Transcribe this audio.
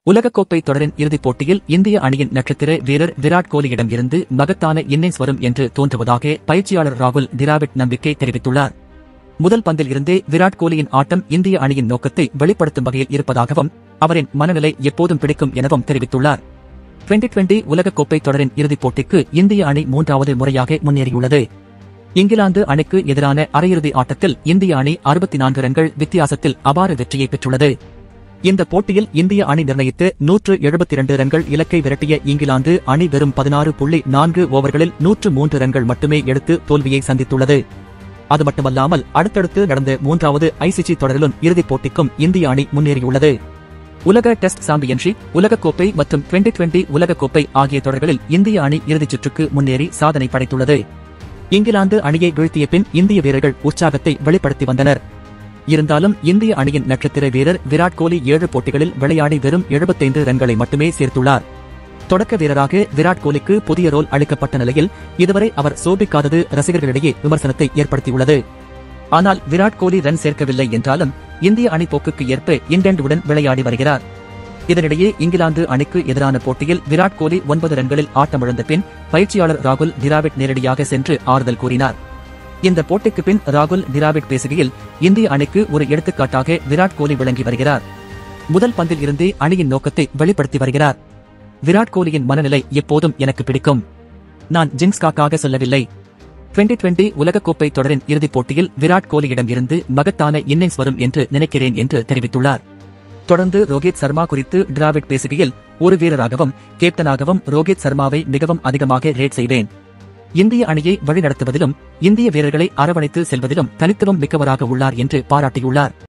உலகக்கோப்பை தொடரின் இறுதிப் போட்டியில் இந்திய அணியின் நட்சத்திர வீரர் விராட் கோலியிடம் இருந்து மகத்தான இன்னிங்ஸ் வரும் என்று தோன்றுவதாக பயிற்சியாளர் ராகுல் திராவிட் நம்பிக்கை தெரிவித்துள்ளார் முதல் பந்தில் இருந்தே விராட் கோலியின் ஆட்டம் இந்திய அணியின் நோக்கத்தை வெளிப்படுத்தும் வகையில் இருப்பதாகவும் அவரின் மனநிலை எப்போதும் பிடிக்கும் எனவும் தெரிவித்துள்ளார் டுவெண்டி டுவெண்டி உலகக்கோப்பை தொடரின் இறுதிப் போட்டிக்கு இந்திய அணி மூன்றாவது முறையாக முன்னேறியுள்ளது இங்கிலாந்து அணிக்கு எதிரான அரையிறுதி ஆட்டத்தில் இந்திய அணி அறுபத்தி நான்கு ரன்கள் வித்தியாசத்தில் அபார வெற்றியை பெற்றுள்ளது இந்த போட்டியில் இந்திய அணி நிர்ணயித்து நூற்று எழுபத்தி இரண்டு ரன்கள் இலக்கை விரட்டிய இங்கிலாந்து அணி வெறும் பதினாறு புள்ளி நான்கு ஓவர்களில் நூற்று மூன்று ரன்கள் மட்டுமே எடுத்து தோல்வியை சந்தித்துள்ளது அது மட்டுமல்லாமல் அடுத்தடுத்து நடந்த மூன்றாவது ஐசிசி தொடரிலும் இறுதிப் போட்டிக்கும் இந்திய அணி முன்னேறியுள்ளது உலக டெஸ்ட் சாம்பியன்ஷிப் உலகக்கோப்பை மற்றும் டுவெண்டி டுவெண்டி உலகக்கோப்பை ஆகிய தொடர்களில் இந்திய அணி இறுதிச் சுற்றுக்கு முன்னேறி சாதனை படைத்துள்ளது இங்கிலாந்து அணியை வீழ்த்திய பின் இந்திய வீரர்கள் உற்சாகத்தை வெளிப்படுத்தி வந்தனர் இருந்தாலும் இந்திய அணியின் நட்சத்திர வீரர் விராட் கோலி ஏழு போட்டிகளில் விளையாடி வெறும் எழுபத்தைந்து ரன்களை மட்டுமே சேர்த்துள்ளார் தொடக்க வீரராக விராட் கோலிக்கு புதிய ரோல் அளிக்கப்பட்ட நிலையில் இதுவரை அவர் சோபிக்காதது ரசிகர்களிடையே விமர்சனத்தை ஏற்படுத்தியுள்ளது ஆனால் விராட் கோலி ரன் சேர்க்கவில்லை என்றாலும் இந்திய அணி போக்குக்கு ஏற்ப இங்கிலாந்துடன் விளையாடி வருகிறார் இதனிடையே இங்கிலாந்து அணிக்கு எதிரான போட்டியில் விராட் கோலி ஒன்பது ரன்களில் ஆட்டமிழந்த பின் பயிற்சியாளர் ராகுல் திராவிட் நேரடியாக சென்று ஆறுதல் கூறினார் இந்த போட்டிக்கு பின் ராகுல் திராவிட் பேசுகையில் இந்திய அணிக்கு ஒரு எடுத்துக்காட்டாக விராட் கோலி விளங்கி வருகிறார் முதல் பந்தில் இருந்தே அணியின் நோக்கத்தை வெளிப்படுத்தி வருகிறார் விராட் கோலியின் மனநிலை எப்போதும் எனக்கு பிடிக்கும் நான் ஜிங்ஸ்காக்காக சொல்லவில்லை டுவெண்டி டுவெண்டி உலகக்கோப்பை தொடரின் இறுதிப் போட்டியில் விராட் கோலியிடம் இருந்து மகத்தான இன்னிங்ஸ் வரும் என்று நினைக்கிறேன் என்று தெரிவித்துள்ளார் தொடர்ந்து ரோஹித் சர்மா குறித்து டிராவிட் பேசுகையில் ஒரு வீரராகவும் கேப்டனாகவும் ரோஹித் சர்மாவை மிகவும் அதிகமாக ரேட் செய்வேன் இந்திய அணியை வழிநடத்துவதிலும் இந்திய வீரர்களை அரவணைத்து செல்வதிலும் தனித்துவம் மிக்கவராக உள்ளார் என்று பாராட்டியுள்ளார்